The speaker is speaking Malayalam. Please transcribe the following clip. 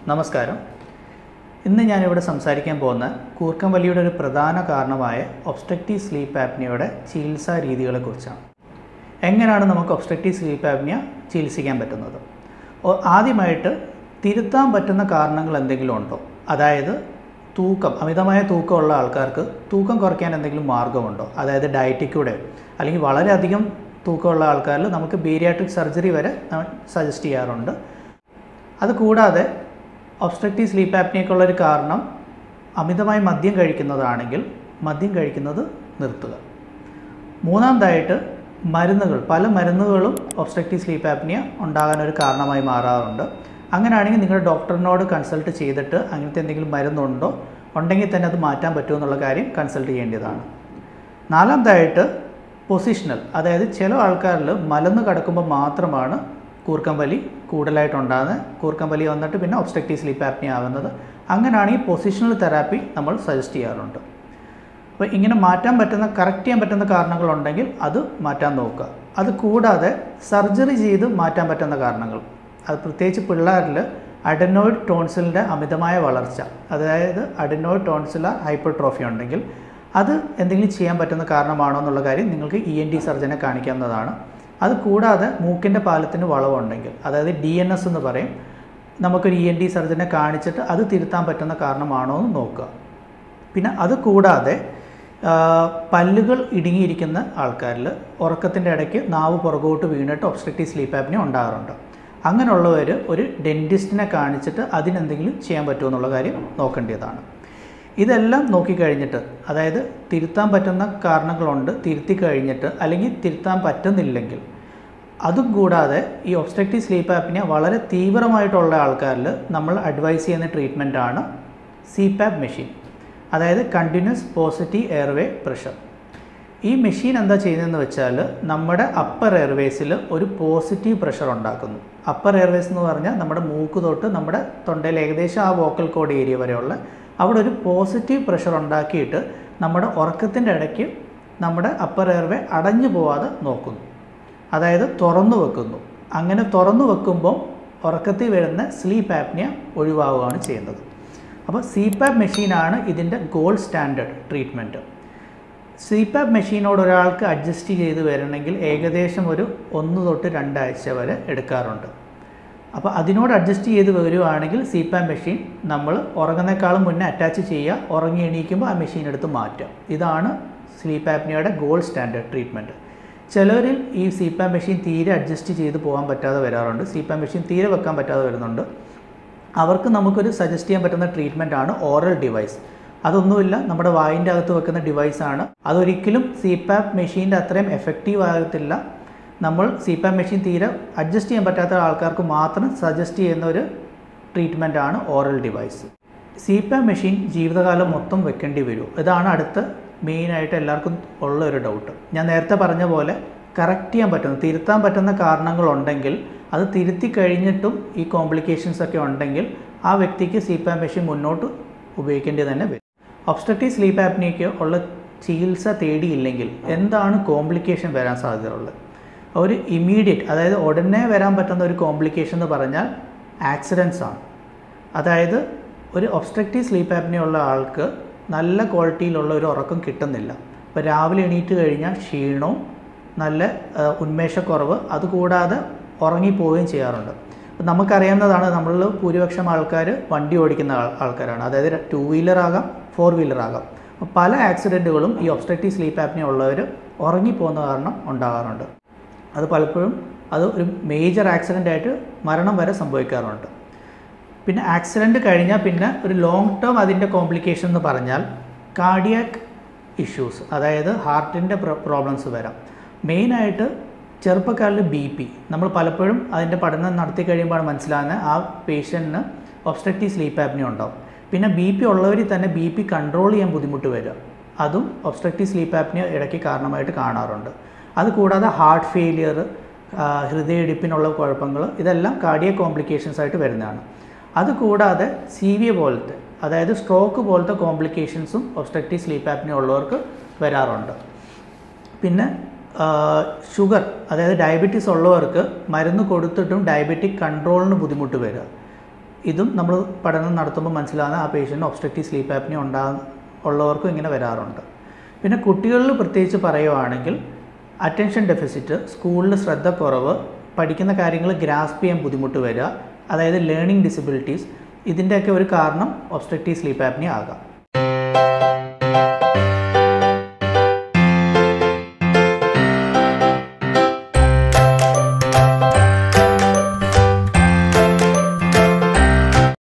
നമസ്കാരം ഇന്ന് ഞാനിവിടെ സംസാരിക്കാൻ പോകുന്ന കൂർക്കം വലിയുടെ ഒരു പ്രധാന കാരണമായ ഒബ്സ്ട്രക്റ്റീവ് സ്ലീപ്പ് ആപ്നിയയുടെ ചികിത്സാ രീതികളെക്കുറിച്ചാണ് എങ്ങനെയാണ് നമുക്ക് ഒബ്സ്ട്രക്റ്റീവ് സ്ലീപ്പ് ആപ്നിയ ചികിത്സിക്കാൻ പറ്റുന്നത് ഓ- ആദ്യമായിട്ട് തിരുത്താൻ പറ്റുന്ന കാരണങ്ങൾ എന്തെങ്കിലും ഉണ്ടോ അതായത് തൂക്കം അമിതമായ തൂക്കമുള്ള ആൾക്കാർക്ക് തൂക്കം കുറയ്ക്കാൻ എന്തെങ്കിലും മാർഗമുണ്ടോ അതായത് ഡയറ്റിക്കൂടെ അല്ലെങ്കിൽ വളരെയധികം തൂക്കമുള്ള ആൾക്കാരിൽ നമുക്ക് ബീരിയാട്രിക് സർജറി വരെ സജസ്റ്റ് ചെയ്യാറുണ്ട് അത് കൂടാതെ ഒബ്സ്ട്രക്റ്റീവ് സ്ലീപ്പ് ആപ്നിയക്കുള്ള ഒരു കാരണം അമിതമായി മദ്യം കഴിക്കുന്നതാണെങ്കിൽ മദ്യം കഴിക്കുന്നത് നിർത്തുക മൂന്നാമതായിട്ട് മരുന്നുകൾ പല മരുന്നുകളും ഒബ്സ്ട്രക്റ്റീവ് സ്ലീപ്പ് ആപ്നിയ ഉണ്ടാകാൻ ഒരു കാരണമായി മാറാറുണ്ട് അങ്ങനെയാണെങ്കിൽ നിങ്ങളുടെ ഡോക്ടറിനോട് കൺസൾട്ട് ചെയ്തിട്ട് അങ്ങനത്തെ എന്തെങ്കിലും മരുന്നുണ്ടോ ഉണ്ടെങ്കിൽ തന്നെ അത് മാറ്റാൻ പറ്റുമോ എന്നുള്ള കാര്യം കൺസൾട്ട് ചെയ്യേണ്ടതാണ് നാലാമതായിട്ട് പൊസിഷണൽ അതായത് ചില ആൾക്കാരിൽ മലന്ന് കിടക്കുമ്പോൾ മാത്രമാണ് കൂർക്കം വലി കൂടുതലായിട്ടുണ്ടാകുന്നത് കൂർക്കം വലി വന്നിട്ട് പിന്നെ ഒബ്സ്ട്രക്റ്റീവ് സ്ലീപ്പ് ആപ്നി ആവുന്നത് അങ്ങനെയാണെങ്കിൽ പൊസിഷണൽ തെറാപ്പി നമ്മൾ സജസ്റ്റ് ചെയ്യാറുണ്ട് അപ്പോൾ ഇങ്ങനെ മാറ്റാൻ പറ്റുന്ന കറക്റ്റ് ചെയ്യാൻ പറ്റുന്ന കാരണങ്ങളുണ്ടെങ്കിൽ അത് മാറ്റാൻ നോക്കുക അത് കൂടാതെ സർജറി ചെയ്ത് മാറ്റാൻ പറ്റുന്ന കാരണങ്ങൾ അത് പ്രത്യേകിച്ച് പിള്ളേരിൽ അഡനോയിഡ് ടോൺസിലിൻ്റെ അമിതമായ വളർച്ച അതായത് അഡനോയിഡ് ടോൺസിലർ ഹൈപ്പർട്രോഫി ഉണ്ടെങ്കിൽ അത് എന്തെങ്കിലും ചെയ്യാൻ പറ്റുന്ന കാരണമാണോ എന്നുള്ള കാര്യം നിങ്ങൾക്ക് ഇ എൻ ടി സർജനെ കാണിക്കാവുന്നതാണ് അത് കൂടാതെ മൂക്കിൻ്റെ പാലത്തിന് വളവുണ്ടെങ്കിൽ അതായത് ഡി എൻ എസ് എന്ന് പറയും നമുക്കൊരു ഇ എൻ ടി സർജനെ കാണിച്ചിട്ട് അത് തിരുത്താൻ പറ്റുന്ന കാരണമാണോ എന്ന് നോക്കുക പിന്നെ അത് കൂടാതെ ആ, പല്ലുകൾ ഇടുങ്ങിയിരിക്കുന്ന ആൾക്കാരിൽ ഉറക്കത്തിൻ്റെ ഇടയ്ക്ക് നാവ് പുറകോട്ട് വീണിട്ട് ഒബ്സ്ട്രക്റ്റീവ് സ്ലീപ്പ് ആപ്നി ഉണ്ടാകാറുണ്ട് അങ്ങനെയുള്ളവർ ഒരു ഡെൻറ്റിസ്റ്റിനെ കാണിച്ചിട്ട് അതിനെന്തെങ്കിലും ചെയ്യാൻ പറ്റുമോ എന്നുള്ള കാര്യം നോക്കേണ്ടതാണ് ഇതെല്ലാം നോക്കിക്കഴിഞ്ഞിട്ട് അതായത് തിരുത്താൻ പറ്റുന്ന കാരണങ്ങളുണ്ട് തിരുത്തി കഴിഞ്ഞിട്ട് അല്ലെങ്കിൽ തിരുത്താൻ പറ്റുന്നില്ലെങ്കിൽ അതും കൂടാതെ ഈ ഒബ്സ്ട്രക്റ്റീവ് സ്ലീപ്പ് ആപ്പിനെ വളരെ തീവ്രമായിട്ടുള്ള ആൾക്കാരിൽ നമ്മൾ അഡ്വൈസ് ചെയ്യുന്ന ട്രീറ്റ്മെൻറ്റാണ് സി പാപ്പ് മെഷീൻ അതായത് കണ്ടിന്യൂസ് പോസിറ്റീവ് എയർവേ പ്രഷർ ഈ മെഷീൻ എന്താ ചെയ്യുന്നതെന്ന് വെച്ചാൽ നമ്മുടെ അപ്പർ എയർവേസിൽ ഒരു പോസിറ്റീവ് പ്രഷർ ഉണ്ടാക്കുന്നു അപ്പർ എയർവേസ് എന്ന് പറഞ്ഞാൽ നമ്മുടെ മൂക്ക് തൊട്ട് നമ്മുടെ തൊണ്ടയിൽ ഏകദേശം ആ വോക്കൽ കോഡ് ഏരിയ വരെയുള്ള അവിടെ ഒരു പോസിറ്റീവ് പ്രഷർ ഉണ്ടാക്കിയിട്ട് നമ്മുടെ ഉറക്കത്തിൻ്റെ ഇടയ്ക്ക് നമ്മുടെ അപ്പർ എയർവേ അടഞ്ഞു പോവാതെ നോക്കുന്നു അതായത് തുറന്നു വെക്കുന്നു അങ്ങനെ തുറന്നു വെക്കുമ്പോൾ ഉറക്കത്തിൽ വരുന്ന സ്ലീപ്പ് ആപ്നിയ ഒഴിവാവുകയാണ് ചെയ്യുന്നത് അപ്പോൾ സി പാപ്പ് മെഷീനാണ് ഇതിൻ്റെ gold standard treatment CPAP മെഷീനോട് ഒരാൾക്ക് അഡ്ജസ്റ്റ് ചെയ്ത് വരണമെങ്കിൽ ഏകദേശം ഒരു ഒന്ന് തൊട്ട് രണ്ടാഴ്ച വരെ എടുക്കാറുണ്ട് അപ്പോൾ അതിനോട് അഡ്ജസ്റ്റ് ചെയ്ത് വരുവാണെങ്കിൽ സി പാപ്പ് മെഷീൻ നമ്മൾ ഉറങ്ങുന്നേക്കാളും മുന്നേ അറ്റാച്ച് ചെയ്യുക ഉറങ്ങി എണീക്കുമ്പോൾ ആ മെഷീൻ എടുത്ത് മാറ്റുക ഇതാണ് സ്ലീപ്പ് ആപ്നിയയുടെ ഗോൾഡ് സ്റ്റാൻഡേർഡ് ട്രീറ്റ്മെൻറ്റ് ചിലരിൽ ഈ സി പാപ്പ് മെഷീൻ തീരെ അഡ്ജസ്റ്റ് ചെയ്ത് പോകാൻ പറ്റാതെ വരാറുണ്ട് സി പാപ്പ് മെഷീൻ തീരെ വെക്കാൻ പറ്റാതെ വരുന്നുണ്ട് അവർക്ക് നമുക്കൊരു സജസ്റ്റ് ചെയ്യാൻ പറ്റുന്ന ട്രീറ്റ്മെൻ്റ് ആണ് ഓറൽ ഡിവൈസ് അതൊന്നുമില്ല നമ്മുടെ വായിൻ്റെ അകത്ത് വെക്കുന്ന ഡിവൈസാണ് അതൊരിക്കലും സി പാപ്പ് മെഷീൻ്റെ അത്രയും എഫക്റ്റീവ് ആകത്തില്ല നമ്മൾ സി പാപ്പ് മെഷീൻ തീരെ അഡ്ജസ്റ്റ് ചെയ്യാൻ പറ്റാത്ത ആൾക്കാർക്ക് മാത്രം സജസ്റ്റ് ചെയ്യുന്ന ഒരു ട്രീറ്റ്മെൻ്റ് ആണ് oral device CPAP machine ജീവിതകാലം മൊത്തം വെക്കേണ്ടി വരും ഇതാണ് അടുത്ത മെയിനായിട്ട് എല്ലാവർക്കും ഉള്ള ഒരു ഡൗട്ട് ഞാൻ നേരത്തെ പറഞ്ഞ പോലെ കറക്റ്റ് ചെയ്യാൻ പറ്റുന്ന തിരുത്താൻ പറ്റുന്ന കാരണങ്ങളുണ്ടെങ്കിൽ അത് തിരുത്തി കഴിഞ്ഞിട്ടും ഈ കോംപ്ലിക്കേഷൻസ് ഒക്കെ ഉണ്ടെങ്കിൽ ആ വ്യക്തിക്ക് സി പാപ്പ് മെഷീൻ മുന്നോട്ട് ഉപയോഗിക്കേണ്ടി തന്നെ വരും ഒബ്സ്ട്രക്റ്റീവ് സ്ലീപ്പ് ആപ്നിയയ്ക്ക് ഉള്ള ചികിത്സ തേടിയില്ലെങ്കിൽ എന്താണ് കോംപ്ലിക്കേഷൻ വരാൻ സാധ്യതയുള്ളത് ഒരു ഇമ്മീഡിയറ്റ് അതായത് ഉടനെ വരാൻ പറ്റുന്ന ഒരു കോംപ്ലിക്കേഷൻ എന്ന് പറഞ്ഞാൽ ആക്സിഡൻസ് ആണ് അതായത് ഒരു ഒബ്സ്ട്രക്റ്റീവ് സ്ലീപ്പ് ആപ്നിയ ഉള്ള ആൾക്ക് നല്ല ക്വാളിറ്റിയിലുള്ള ഒരു ഉറക്കം കിട്ടുന്നില്ല ഇപ്പോൾ രാവിലെ എണീറ്റ് കഴിഞ്ഞാൽ ക്ഷീണവും നല്ല ആ, ഉന്മേഷക്കുറവ് അതുകൂടാതെ ഉറങ്ങിപ്പോവുകയും ചെയ്യാറുണ്ട് അപ്പം നമുക്കറിയാവുന്നതാണ് നമ്മളിൽ ഭൂരിപക്ഷം ആൾക്കാർ വണ്ടി ഓടിക്കുന്ന ആൾ- ആൾക്കാരാണ് അതായത് ടു വീലർ ആകാം ഫോർ വീലർ ആകാം അപ്പോൾ പല ആക്സിഡൻറ്റുകളും ഈ ഒബ്സ്ട്രക്റ്റീവ് സ്ലീപ്പ് ആപ്നിയ ഉള്ളവർ ഉറങ്ങിപ്പോകുന്ന കാരണം ഉണ്ടാകാറുണ്ട് അത് പലപ്പോഴും അത് ഒരു മേജർ ആക്സിഡൻ്റ് ആയിട്ട് മരണം വരെ സംഭവിക്കാറുണ്ട് പിന്നെ ആക്സിഡൻറ്റ് കഴിഞ്ഞാൽ പിന്നെ ഒരു ലോങ് ടേം അതിൻ്റെ കോംപ്ലിക്കേഷൻ എന്ന് പറഞ്ഞാൽ കാർഡിയാക് ഇഷ്യൂസ് അതായത് ഹാർട്ടിൻ്റെ പ്രോബ്ലംസ് വരാം മെയിനായിട്ട് ചെറുപ്പക്കാരിൽ ബി പി നമ്മൾ പലപ്പോഴും അതിൻ്റെ പഠനം നടത്തി കഴിയുമ്പോഴാണ് മനസ്സിലാകുന്നത് ആ പേഷ്യൻറ്റിന് ഒബ്സ്ട്രക്റ്റീവ് സ്ലീപ്പ് ആപ്നി ഉണ്ടാവും പിന്നെ ബി പി ഉള്ളവരിൽ തന്നെ ബി പി കൺട്രോൾ ചെയ്യാൻ ബുദ്ധിമുട്ട് വരിക അതും ഒബ്സ്ട്രക്റ്റീവ് സ്ലീപ്പ് ആപ്നി ഇടയ്ക്ക് കാരണമായിട്ട് കാണാറുണ്ട് അത് കൂടാതെ ഹാർട്ട് ഫെയിലിയർ ഹൃദയടിപ്പിനുള്ള കുഴപ്പങ്ങൾ ഇതെല്ലാം കാർഡിയ കോംപ്ലിക്കേഷൻസ് ആയിട്ട് വരുന്നതാണ് അതുകൂടാതെ സി വി പോലത്തെ അതായത് സ്ട്രോക്ക് പോലത്തെ കോംപ്ലിക്കേഷൻസും ഒബ്സ്ട്രക്റ്റീവ് സ്ലീപ്പ് ആപ്നി ഉള്ളവർക്ക് വരാറുണ്ട് പിന്നെ ഷുഗർ അതായത് ഡയബറ്റീസ് ഉള്ളവർക്ക് മരുന്ന് കൊടുത്തിട്ടും ഡയബറ്റിക് കൺട്രോളിന് ബുദ്ധിമുട്ട് വരിക ഇതും നമ്മൾ പഠനം നടത്തുമ്പോൾ മനസ്സിലാകുന്ന ആ പേഷ്യൻറ്റ് ഒബ്സ്ട്രക്റ്റീവ് സ്ലീപ്പ് ആപ്നിയ ഉണ്ടാ ഉള്ളവർക്കും ഇങ്ങനെ വരാറുണ്ട് പിന്നെ കുട്ടികളിൽ പ്രത്യേകിച്ച് പറയുവാണെങ്കിൽ അറ്റൻഷൻ ഡെഫിസിറ്റ് സ്കൂളിൽ ശ്രദ്ധ കുറവ് പഠിക്കുന്ന കാര്യങ്ങൾ ഗ്രാസ്പ് ചെയ്യാൻ ബുദ്ധിമുട്ട് വരിക അതായത് ലേണിംഗ് ഡിസബിലിറ്റീസ് ഇതിൻ്റെയൊക്കെ ഒരു കാരണം ഒബ്സ്ട്രക്റ്റീവ് സ്ലീപ്പ് ആപ്നിയ ആകാം